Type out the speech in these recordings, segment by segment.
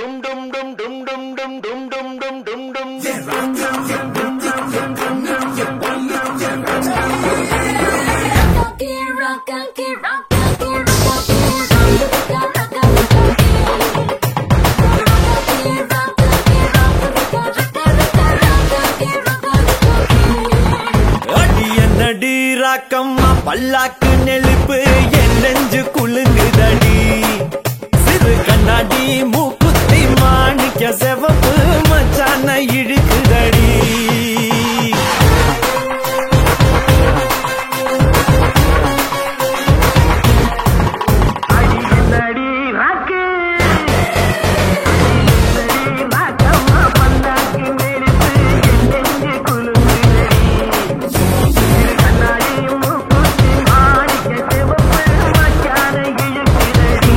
டும் டும் டும் டும் டும் டும் டும் டும் டும் டும் டும் அடி என்னடி ராக்கம்மா பல்லாக்கு நெளிப்பு என் நெஞ்சு குலுங்குதடி சிறு கண்ணாடி மூக்குத்தி மாணிக்க செவப்பு மச்சான இழுக்குதடி அடி என்னடி ராக்கு அடி ராக்கம்மா பல்லாக்கு நெருப்பு என் நெஞ்சு குலுங்குதடி. இரு கண்ணாடி மூக்குத்தி மாணிக்க சிவப்பு மச்சான இழுக்குதடி.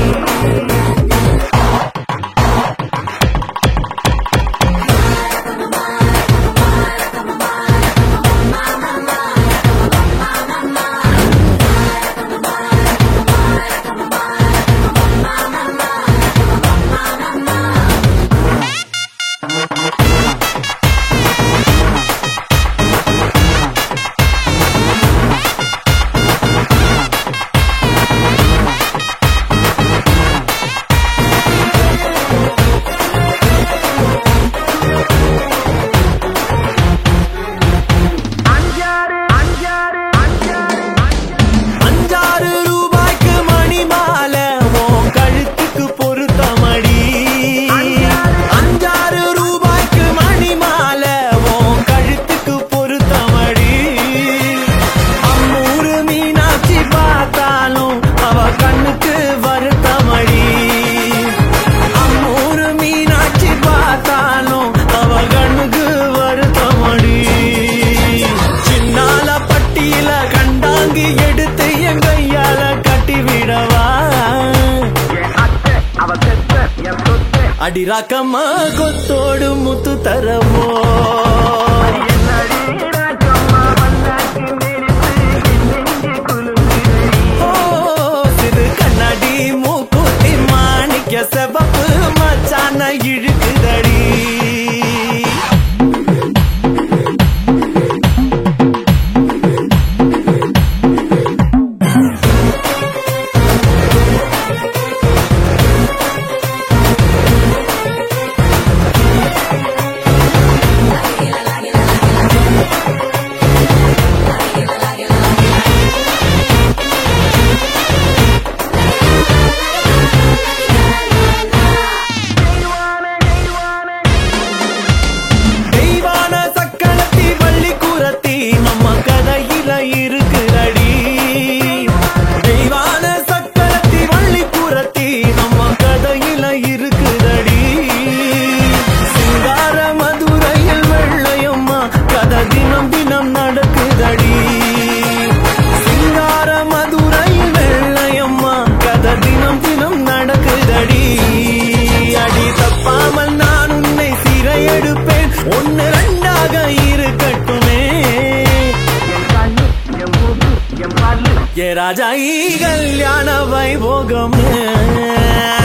அஞ்சாறு அஞ்சாறு அஞ்சாறு அஞ்சாறு ரூபாய்க்கு மணி மாலை உன் கழுத்துக்கு பொருத்தமடி அஞ்சாறு ரூபாய்க்கு மணி மாலை உன் கழுத்துக்கு பொருத்தமடி அம்மூரு மீனாட்சி பார்த்தாலும் அவ கண்ணுக்கு வருத்தமடி அம்மூரு மீனாட்சி பார்த்தாலும் அவ கண்ணுக்கு வருத்தமடி சின்னால பட்டியில கண்டாங்கி எடுத்து என் கையால கட்டி விடவா என் அத்தை அவ செத்த என் சொத்து அடி ராக்கம்மா கொத்தோடு முத்து தரவோ என்னடி ராக்கம்மா பல்லாக்கு நெருப்பு என் நெஞ்சு குலுங்குதடி. ஓ, சிறு கண்ணாடி மூக்குத்தி மாணிக்க செவப்பு மச்சான இழுக்குதடி தெய்வான சக்களத்தி வள்ளி கூரத்தி நம்ம கதையில இருக்குதடி தெய்வான சக்களத்தி வள்ளி கூரத்தி நம்ம கதையில இருக்குதடி சிங்கார மதுரையில் வெள்ளையம்மா கதை தினம் தினம் நடக்குதடி சிங்கார மதுரையில் வெள்ளையம்மா கதை தினம் தினம் நடக்குதடி அடி தப்பாமல் நான் உன்னை சிறையெடுப்பேன் ஒன்னு ரெண்டாக இருக்கட்டுமே என் கண்ணு என் மூக்கு என் பல்லு ஏ ராஜா ஈ கல்யாண வைபோகம்